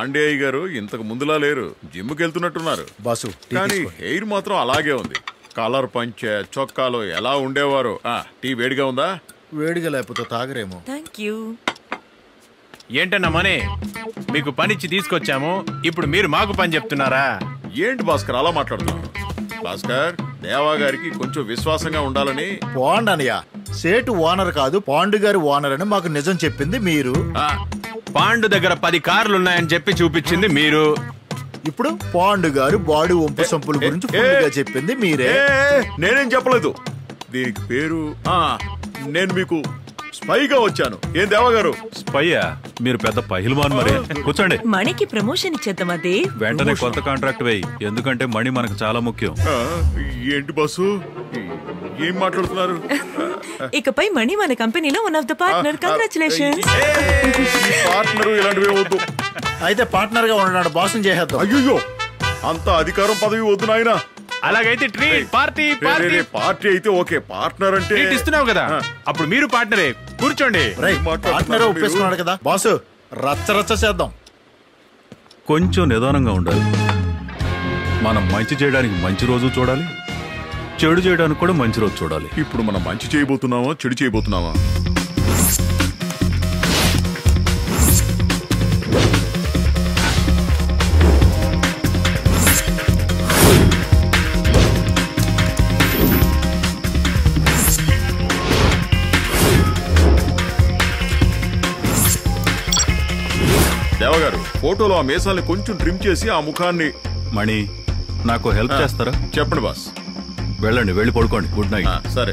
పాండ్యాయి గారు ఇంతకు ముందులా లేరు జిమ్కి వెళ్తున్నట్టున్నారు బాసు టీ కానీ తీసుకోండి. హెయిర్ మాత్రం అలాగే ఉంది కలర్ పంచె చొక్కాలో ఎలా ఉండేవారు ఆ, టీ వేడిగా ఉందా వేడిగా లేకపోతే తాగరేమో థ్యాంక్ యూ ఏంటన్నా మనీ మీకు పనిచ్చి తీసుకొచ్చాము ఇప్పుడు మీరు మాకు పని చెప్తున్నారా ఏంటి భాస్కర్ అలా మాట్లాడుతున్నావు భాస్కర్ దేవా గారికి కొంచెం విశ్వాసంగా ఉండాలని పాండ్ అనయ్య సేటు ఓనర్ కాదు పాండు గారి ఓనర్ అని మాకు నిజం చెప్పింది మీరు ఆ, పాండు దగ్గర పది కార్లు ఉన్నాయని చెప్పి చూపించింది మీరు ఇప్పుడు పాండు గారు బాడీ వంపు సంపుల గురించి ఏ, ఫుల్ గా చెప్పింది మీరే ఏ, ఏ, నేనేం చెప్పలేదు దీనికి పేరు ఆ, నేను మీకు స్పైగా వచ్చాను ఏం దేవా గారు స్పయ్యా మీరు పెద్ద పహిల్వాన్ మరి కూర్చోండి మణికి ప్రమోషన్ ఇచ్చేద్దామా దేవ్ వెంటనే కొత్త కాంట్రాక్ట్ వేయి ఎందుకంటే మణి మనకు చాలా ముఖ్యం ఆ, ఏంటి బస్సు ఏం మాట్లాడుతున్నారు ఇకపై మణి మన కంపెనీలో one of the partner congratulation partner ఇలాంటివి వద్దు అయితే పార్ట్నర్ గా ఉండడానికి బాసం చేసేద్దాం అయ్యో అంత అధికారం పదవి వద్దు నాయన అలాగైతే ట్రీట్ పార్టీ పార్టీ పార్టీ అయితే ఓకే పార్ట్నర్ అంటే ట్రీట్ ఇస్తున్నావు కదా అప్పుడు మీరు పార్ట్నరే కూర్చోండి రై మాట్లాడుతున్నారు పార్ట్నర్ మీరు? ఒప్పేసుకున్నాడు కదా బాసు రచ్చ రచ్చ చేద్దాం కొంచెం నిదానంగా ఉండాలి మనం మంచి చేయడానికి మంచి రోజు చూడాలి చెడు చేయడానికి కూడా మంచి రోజు చూడాలి ఇప్పుడు మనం మంచి చేయబోతున్నావా చెడు చేయబోతున్నావా దేవగారు ఫోటోలో ఆ మీసాల్ని కొంచెం ట్రిమ్ చేసి ఆ ముఖాన్ని మణి నాకు హెల్ప్ చేస్తారా చెప్పండి బాస్ వెళ్ళండి వెళ్ళి పడుకోండి గుడ్ ఆ, నైట్ సరే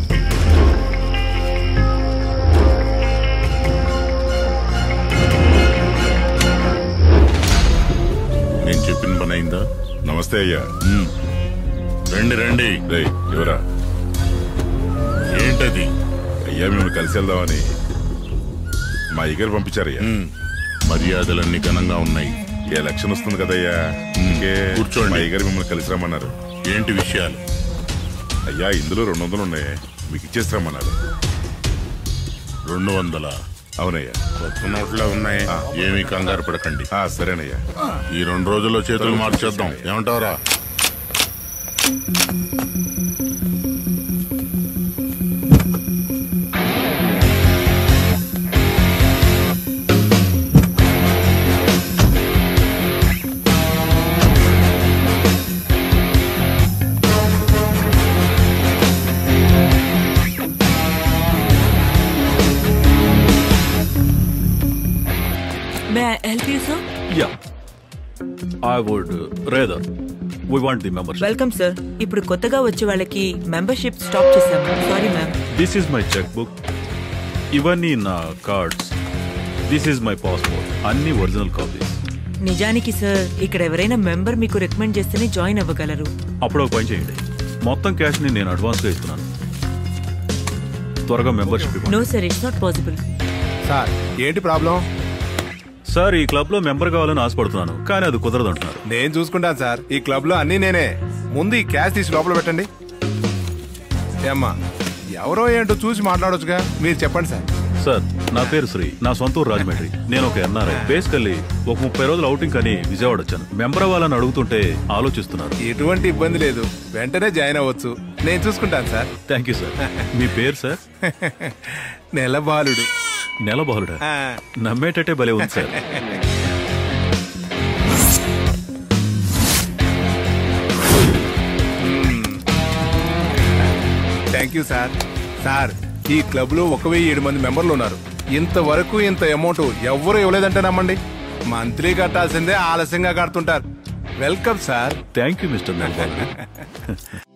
నేను చెప్పిన పని అయిందా నమస్తే అయ్యా రండి రండి రే ఎవరా ఏంటది అయ్యా మిమ్మల్ని కలిసి వెళ్దామని మా అయ్యగారు పంపించారయ్యా ఉమ్, మర్యాదలన్నీ ఘనంగా ఉన్నాయి ఈ ఎలక్షన్ వస్తుంది కదయ్యా అందుకే కూర్చోండి. మా అయ్యగారు మిమ్మల్ని కలిసి రమ్మన్నారు ఏంటి విషయాలు అయ్యా ఇందులో రెండు వందలు ఉన్నాయి మీకు ఇచ్చేసి రమ్మన్నారు రెండు వందల అవునయ్యా కొత్త నోట్లే ఉన్నాయి ఏమీ కంగారు పడకండి ఆ, సరేనయ్యా ఈ రెండు రోజుల్లో చేతులు మార్చేద్దాం ఏమంటావరా may help you sir yeah I would rather we want the membership welcome sir ఇప్పుడు కొత్తగా వచ్చే వాళ్ళకి మెంబర్షిప్ స్టాప్ చేశాము sorry ma'am this is my cheque book ఇవన్నీ నా cards this is my passport అన్ని ఒరిజినల్ కాపీస్ నిజానికి సార్ ఇక్కడ ఎవరైనా మెంబర్ మీకు రికమెండ్ చేస్తేనే జాయిన్ అవ్వగలరు అప్పుడు ఒక పని చేయండి మొత్తం క్యాష్ని నేను అడ్వాన్స్గా ఇస్తున్నాను త్వరగా మెంబర్షిప్ ఇవ్వండి no sir it's not possible sir ఏంటి ప్రాబ్లం సార్ ఈ క్లబ్లో మెంబర్ కావాలని ఆశపడుతున్నాను కానీ అది కుదరదు అంటున్నారు నేను చూసుకుంటాను సార్ ఈ క్లబ్ లో అన్ని నేనే ముందు ఈ క్యాష్ తీసి లోపల పెట్టండి ఏమ్మా ఎవరో ఏంటో చూసి మాట్లాడొచ్చుగా మీరు చెప్పండి సార్ సార్ నా పేరు శ్రీ నా సొంత ఊరు రాజమండ్రి నేను ఒక ఎన్ఆర్ఐ బేసికల్లీ ఒక ముప్పై రోజులు అవుటింగ్ అని విజయవాడ వచ్చాను మెంబర్ అవ్వాలని అడుగుతుంటే ఆలోచిస్తున్నారు ఎటువంటి ఇబ్బంది లేదు వెంటనే జాయిన్ అవ్వచ్చు నేను చూసుకుంటాను సార్ థ్యాంక్ యూ సార్ మీ పేరు సార్ నెల బాలుడు నెల బహుళ ఆ, నమ్మేటట్టే భలే ఉంది sir thank you sir sir ఈ క్లబ్ లో ఒక వెయ్యి ఏడు మంది మెంబర్లు ఉన్నారు ఇంతవరకు ఇంత అమౌంట్ ఎవ్వరూ ఇవ్వలేదంటే నమ్మండి మంత్లీ కట్టాల్సిందే ఆలస్యంగా కడుతుంటారు welcome sir thank you mister నెల